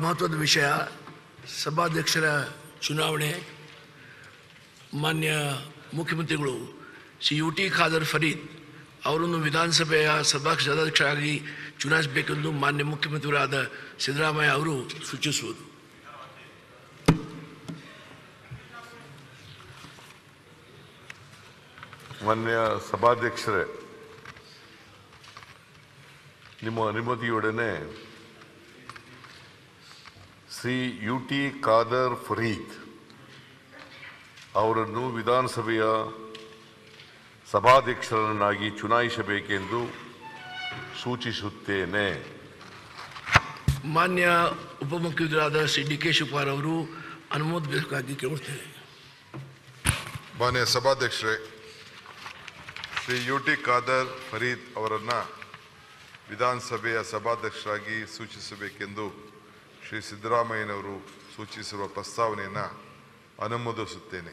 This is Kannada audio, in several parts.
ಮಹತ್ವದ ವಿಷಯ ಸಭಾಧ್ಯಕ್ಷರ ಚುನಾವಣೆ ಮಾನ್ಯ ಮುಖ್ಯಮಂತ್ರಿಗಳು ಶ್ರೀ ಯು ಟಿ ಖಾದರ್ ಫರೀದ್ ಅವರನ್ನು ವಿಧಾನಸಭೆಯ ಸಭಾ ಸದಸ್ಯರಾಗಿ ಚುನಾಯಿಸಬೇಕೆಂದು ಮಾನ್ಯ ಮುಖ್ಯಮಂತ್ರಿಗಳಾದ ಸಿದ್ದರಾಮಯ್ಯ ಅವರು ಸೂಚಿಸುವುದು ಮಾನ್ಯ ಸಭಾಧ್ಯಕ್ಷರೇ ನಿಮ್ಮ ಅನುಮತಿಯೊಡನೆ ಶ್ರೀ ಯು ಟಿ ಖಾದರ್ ಫರೀದ್ ಅವರನ್ನು ವಿಧಾನಸಭೆಯ ಸಭಾಧ್ಯಕ್ಷರನ್ನಾಗಿ ಚುನಾಯಿಸಬೇಕೆಂದು ಸೂಚಿಸುತ್ತೇನೆ ಮಾನ್ಯ ಉಪಮುಖ್ಯಮಂತ್ರಿಗಳಾದ ಶ್ರೀ ಡಿ ಕೆ ಶಿವಕುಮಾರ್ ಅವರು ಅನುಮೋದಿಸಬೇಕಾಗಿ ಕೇಳುತ್ತೇನೆ ಮಾನ್ಯ ಸಭಾಧ್ಯಕ್ಷರೇ ಶ್ರೀ ಯು ಟಿ ಖಾದರ್ ಫರೀದ್ ಅವರನ್ನು ವಿಧಾನಸಭೆಯ ಸಭಾಧ್ಯಕ್ಷರಾಗಿ ಸೂಚಿಸಬೇಕೆಂದು ಶ್ರೀ ಸಿದ್ದರಾಮಯ್ಯನವರು ಸೂಚಿಸಿರುವ ಪ್ರಸ್ತಾವನೆಯನ್ನು ಅನುಮೋದಿಸುತ್ತೇನೆ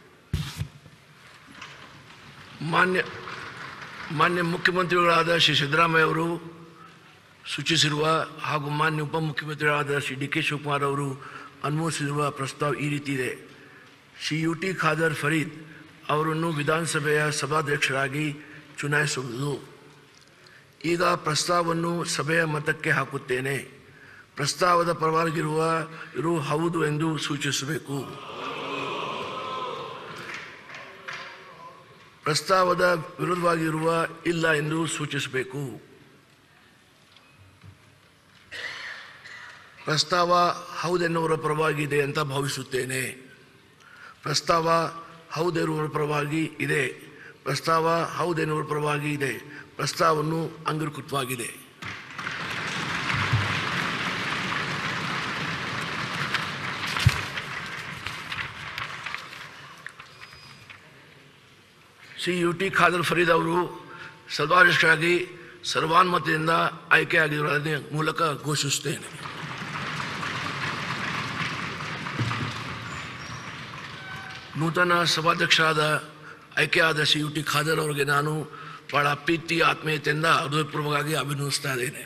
ಮಾನ್ಯ ಮಾನ್ಯ ಮುಖ್ಯಮಂತ್ರಿಗಳಾದ ಶ್ರೀ ಸಿದ್ದರಾಮಯ್ಯ ಅವರು ಸೂಚಿಸಿರುವ ಹಾಗೂ ಮಾನ್ಯ ಉಪಮುಖ್ಯಮಂತ್ರಿಗಳಾದ ಶ್ರೀ ಡಿ ಕೆ ಶಿವಕುಮಾರ್ ಅವರು ಅನುಮೋದಿಸಿರುವ ಪ್ರಸ್ತಾವ ಈ ರೀತಿ ಇದೆ ಶ್ರೀ ಯು ಟಿ ಖಾದರ್ ಫರೀದ್ ಅವರನ್ನು ವಿಧಾನಸಭೆಯ ಸಭಾಧ್ಯಕ್ಷರಾಗಿ ಚುನಾಯಿಸುವುದು ಈಗ ಪ್ರಸ್ತಾವವನ್ನು ಸಭೆಯ ಮತಕ್ಕೆ ಹಾಕುತ್ತೇನೆ ಪ್ರಸ್ತಾವದ ಪರವಾಗಿರುವ ಇರು ಹೌದು ಎಂದು ಸೂಚಿಸಬೇಕು ಪ್ರಸ್ತಾವದ ವಿರುದ್ಧವಾಗಿರುವ ಇಲ್ಲ ಎಂದು ಸೂಚಿಸಬೇಕು ಪ್ರಸ್ತಾವ ಹೌದೆನ್ನುವರ ಪರವಾಗಿದೆ ಅಂತ ಭಾವಿಸುತ್ತೇನೆ ಪ್ರಸ್ತಾವ ಹೌದೆನ್ನುವರ ಪರವಾಗಿ ಇದೆ ಪ್ರಸ್ತಾವ ಹೌದೆನ್ನುವರ ಪರವಾಗಿ ಇದೆ ಪ್ರಸ್ತಾವವನ್ನು ಅಂಗೀಕೃತವಾಗಿದೆ ಶ್ರೀ ಯು ಟಿ ಖಾದರ್ ಫರೀದ್ ಅವರು ಸಭಾಧ್ಯಕ್ಷರಾಗಿ ಸರ್ವಾನುಮತದಿಂದ ಆಯ್ಕೆಯಾಗಿರುವುದರ ಮೂಲಕ ಘೋಷಿಸುತ್ತೇನೆ ನೂತನ ಸಭಾಧ್ಯಕ್ಷರಾದ ಆಯ್ಕೆಯಾದ ಶ್ರೀ ಯು ಟಿ ಖಾದರ್ ಅವರಿಗೆ ನಾನು ಬಹಳ ಪ್ರೀತಿ ಆತ್ಮೀಯತೆಯಿಂದ ಹೃದಯಪೂರ್ವಕವಾಗಿ ಅಭಿನಂದಿಸ್ತಾ ಇದ್ದೇನೆ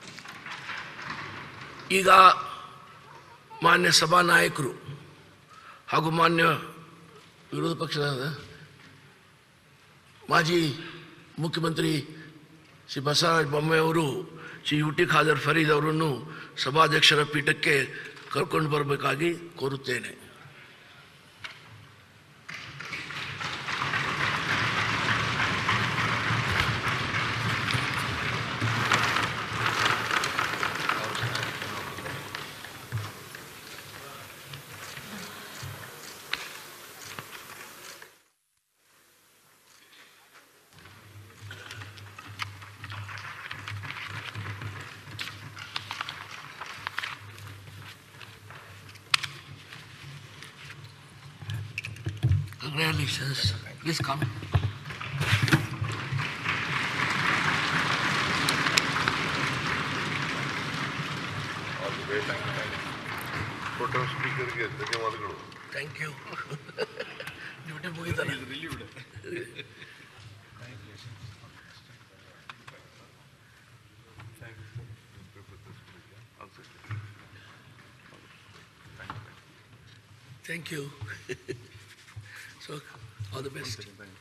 ಈಗ ಮಾನ್ಯ ಸಭಾನಾಯಕರು ಹಾಗೂ ಮಾನ್ಯ ವಿರೋಧ ಪಕ್ಷದ ಮಾಜಿ ಮುಖ್ಯಮಂತ್ರಿ ಶ್ರೀ ಬಸವರಾಜ ಬೊಮ್ಮಾಯಿ ಅವರು ಶ್ರೀ ಯು ಟಿ ಖಾದರ್ ಫರೀದ್ ಅವರನ್ನು ಸಭಾಧ್ಯಕ್ಷರ ಪೀಠಕ್ಕೆ ಕರ್ಕೊಂಡು ಬರಬೇಕಾಗಿ ಕೋರುತ್ತೇನೆ Congratulations. Please come. ಪ್ರೋಟೋನ್ ಸ್ಪೀಕರ್ಗೆ ಧನ್ಯವಾದಗಳು ಥ್ಯಾಂಕ್ ಯು ಡ್ಯೂಟಿ ಮುಗಿದಲ್ಲ thank you so all the best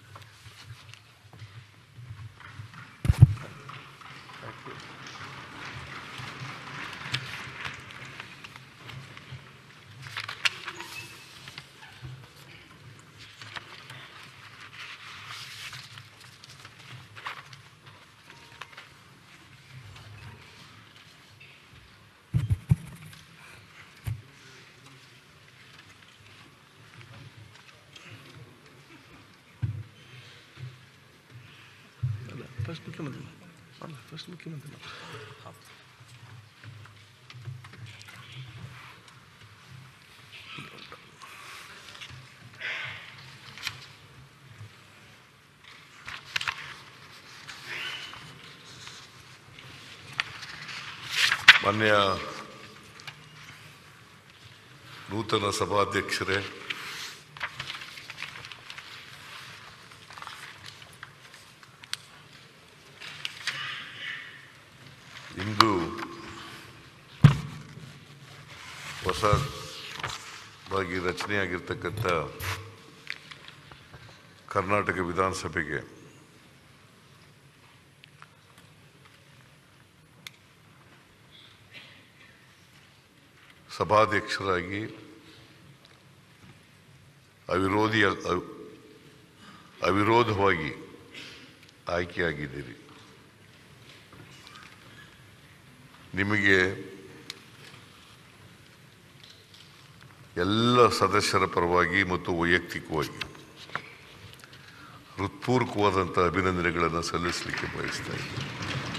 first ಮುಖ್ಯಮಂತ್ರಿ ಅಲ್ಲ ಫಸ್ಟ್ ಮುಖ್ಯಮಂತ್ರಿ ಮಾನ್ಯ ನೂತನ ಸಭಾಧ್ಯಕ್ಷರೇ ಇಂದು ಹೊಸದಾಗಿ ರಚನೆಯಾಗಿರ್ತಕ್ಕಂಥ ಕರ್ನಾಟಕ ವಿಧಾನಸಭೆಗೆ ಸಭಾಧ್ಯಕ್ಷರಾಗಿ ಅವಿರೋಧಿ ಅವ್- ಅವಿರೋಧವಾಗಿ ಆಯ್ಕೆಯಾಗಿದ್ದೀರಿ ನಿಮಗೆ ಎಲ್ಲ ಸದಸ್ಯರ ಪರವಾಗಿ ಮತ್ತು ವೈಯಕ್ತಿಕವಾಗಿ ಹೃತ್ಪೂರ್ವಕವಾದಂಥ ಅಭಿನಂದನೆಗಳನ್ನು ಸಲ್ಲಿಸಲಿಕ್ಕೆ ಬಯಸ್ತಾ ಇದ್ದೀನಿ